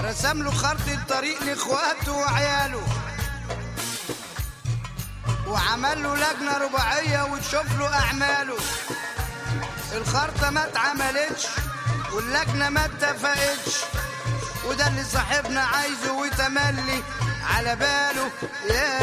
رسم له خرطة طريق لاخواته وعياله وعمل له لجنة رباعية وتشوف له أعماله الخرطة ما اتعملتش واللجنة ما اتفقتش وده اللي صاحبنا عايزه وتملي على باله يا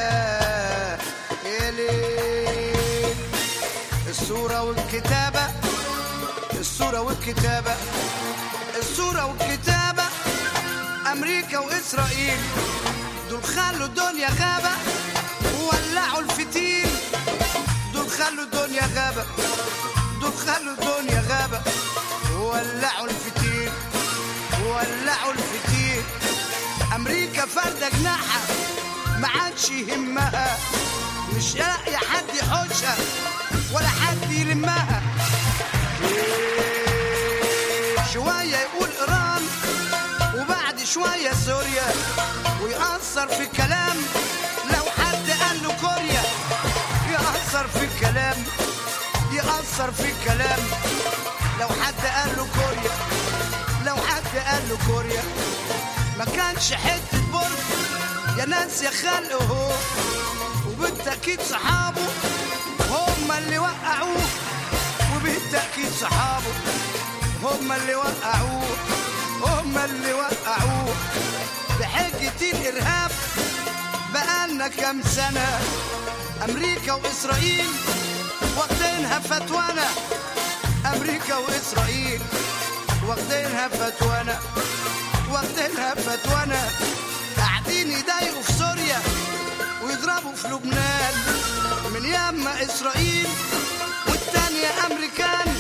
يا ليل الصورة والكتابة الصورة والكتابة الصورة والكتابة أمريكا وإسرائيل دول خلوا الدنيا غابة وولعوا الفتيل دول خلوا الدنيا غابة دول خلوا الدنيا غابة وولعوا الفتيل وولعوا الفتيل أمريكا فردة جناحها ما عادش يهمها مش لاقي حد يحوشها ولا حد يلمها شوية يقول إيران وبعد شوية سوريا ويأثر في الكلام لو حد قال له كوريا يأثر في الكلام يأثر في الكلام لو حد قال له كوريا لو حد قال له كوريا ما كانش حتة برج يا ناس يا خلق هو وبالتأكيد صحابه هم اللي وقعوه وبالتأكيد صحابه هم اللي وقعوه هم اللي وقعوه بحجة الإرهاب بقالنا كام سنة أمريكا وإسرائيل واخدينها فتوانا أمريكا وإسرائيل واخدينها فتوانا واخدينها فتوانا قاعدين يضايقوا في سوريا ويضربوا في لبنان من ياما إسرائيل والتانية أمريكان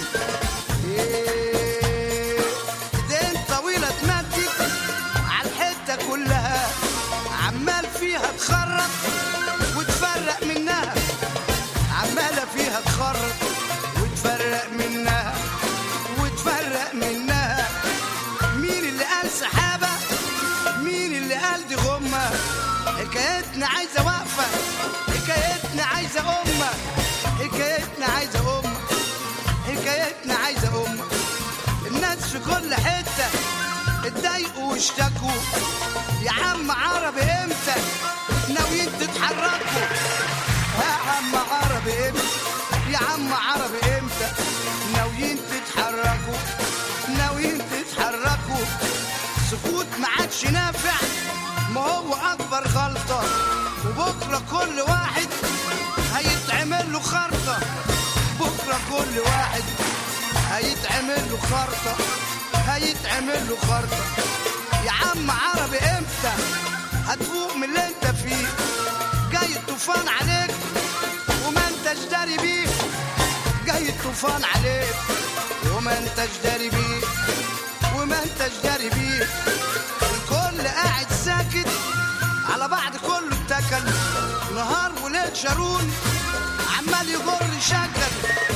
إيه، ايدين طويلة تمدد على الحتة كلها عمال فيها تخرط وتفرق منها عمالة فيها تخرط وتفرق منها وتفرق منها مين اللي قال سحابة مين اللي قال دي غمة حكايتنا عايزة وقفة حكايتنا عايزة أمة حكايتنا عايزة أمة حكايتنا عايزة أمة الناس في كل حتة اتضايقوا واشتكوا يا عم عربي امتى ناويين تتحركوا يا عم عربي امتى يا عم عربي امتى ناويين تتحركوا ناويين تتحركوا سكوت ما عادش نافع ما هو اكبر غلطة وبكرة كل واحد هيتعمل له خرطة بكرة كل واحد هيتعمل له خرطة هيتعمل له خرطة يا عم عربي امتى هتفوق من اللي انت فيه جاي الطوفان عليك وما انتش داري بيه جاي الطوفان عليك وما انتش داري بيه وما انتش داري بيه الكل قاعد ساكت على بعض كله اتكل نهار وليل شارون عمال يجر شكل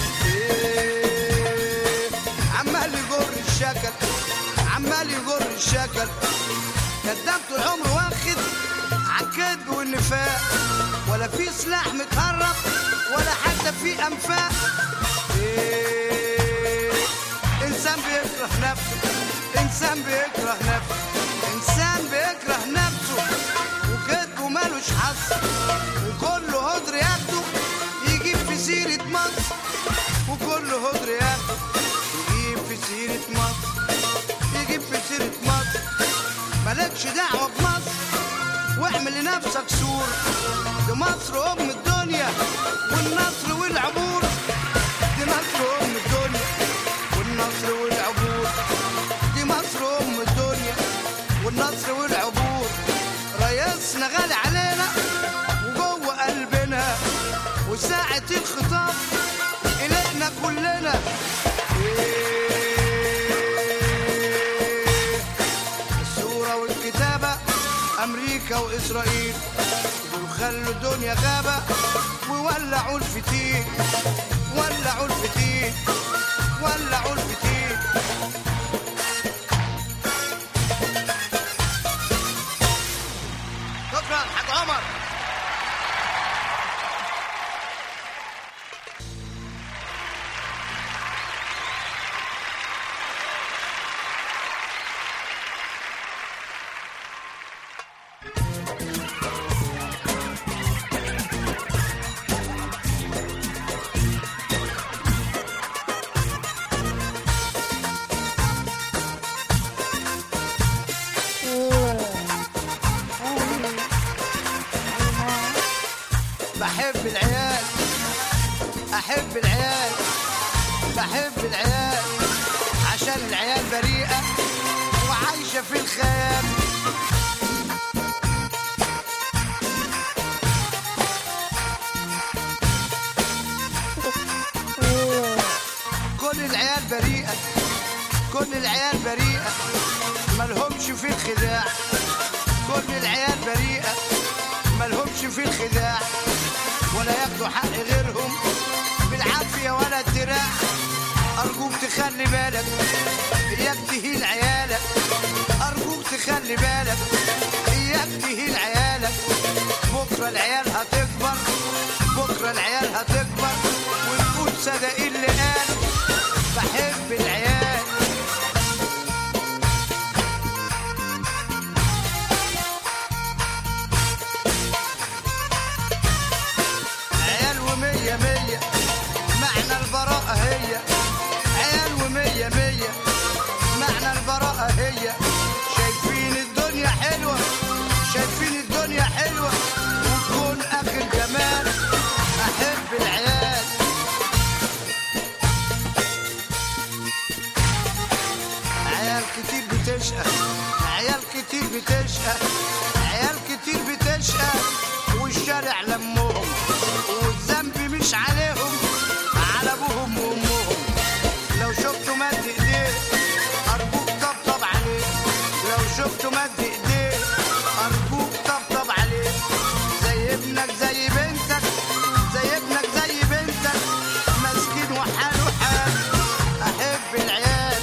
إيه، عمال يجر الشكل عمال يجر الشكل كداب طول عمره واخد عالكذب والنفاق ولا في سلاح متهرب ولا حتى في انفاق إيه، انسان بيكره نفسه انسان بيكره نفسه انسان بيكره نفسه وكذبه مالوش حظ وكل هدر ياخده يجيب في سيرة مصر وكل هدر ياخده يجيب في سيرة مصر يجيب في سيرة مصر مالكش دعوة بمصر واعمل لنفسك سور دي مصر أم الدنيا والنصر والعبور دي مصر أم الدنيا والنصر والعبور دي مصر أم الدنيا والنصر والعبور رئيسنا غالي علينا وجوه قلبنا وساعة الخطاب إلينا كلنا إيه الصورة والكتابة أمريكا وإسرائيل دول خلوا الدنيا غابة وولعوا الفتيل ولعوا الفتيل ولعوا الفتيل شكرا حاج عمر بحب العيال بحب العيال عشان العيال بريئة وعايشة في الخيال كل العيال بريئة كل العيال بريئة ملهمش في الخداع كل العيال بريئة ملهمش في الخداع ولا ياخدوا حق غيرهم بالعافية ولا الدراع أرجوك تخلي بالك إياك تهين عيالك أرجوك تخلي بالك إياك تهين عيالك بكرة العيال هتكبر بكرة العيال هتكبر ونقول صدق اللي قال بحب العيال عيال ومية مية معنى البراءة هي عيال ومية مية معنى البراءة هي شايفين الدنيا حلوة شايفين الدنيا حلوة وتكون آخر جمال أحب العيال عيال كتير بتشقى عيال كتير بتشقى عيال كتير بتشقى والشارع لمهم والذنب مش عليهم على ابوهم وامهم لو شفتوا مد ايديه ارجوك طبطب عليه لو شفتوا مد ايديه ارجوك طبطب عليه زي ابنك زي بنتك زي ابنك زي بنتك مسكين وحاله حال احب العيال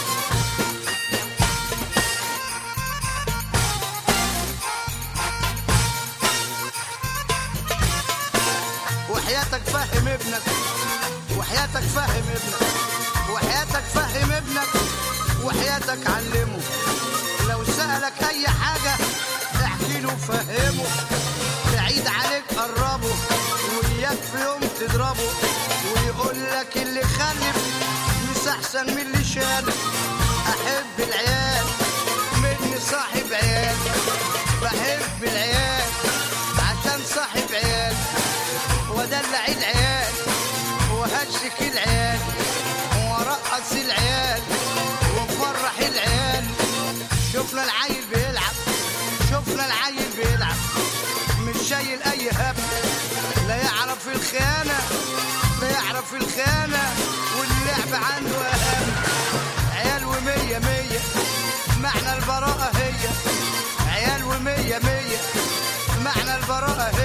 وحياتك فهم ابنك وحياتك فهم ابنك وحياتك فهم ابنك وحياتك علمه لو سألك أي حاجة احكي له فهمه بعيد عليك قربه وإياك في يوم تضربه ويقول لك اللي خلف مش أحسن من اللي شالف أحب العيال مني صاحب عيال بحب العيال عشان صاحب عيال ودلع العيال وهشك العيال ورقص العيال وفرح العيال شفنا العيل بيلعب شفنا العيل بيلعب مش شايل اي هم لا يعرف الخيانة لا يعرف الخيانة واللعب عنده اهم عيال ومية مية معنى البراءة هي عيال ومية مية معنى البراءة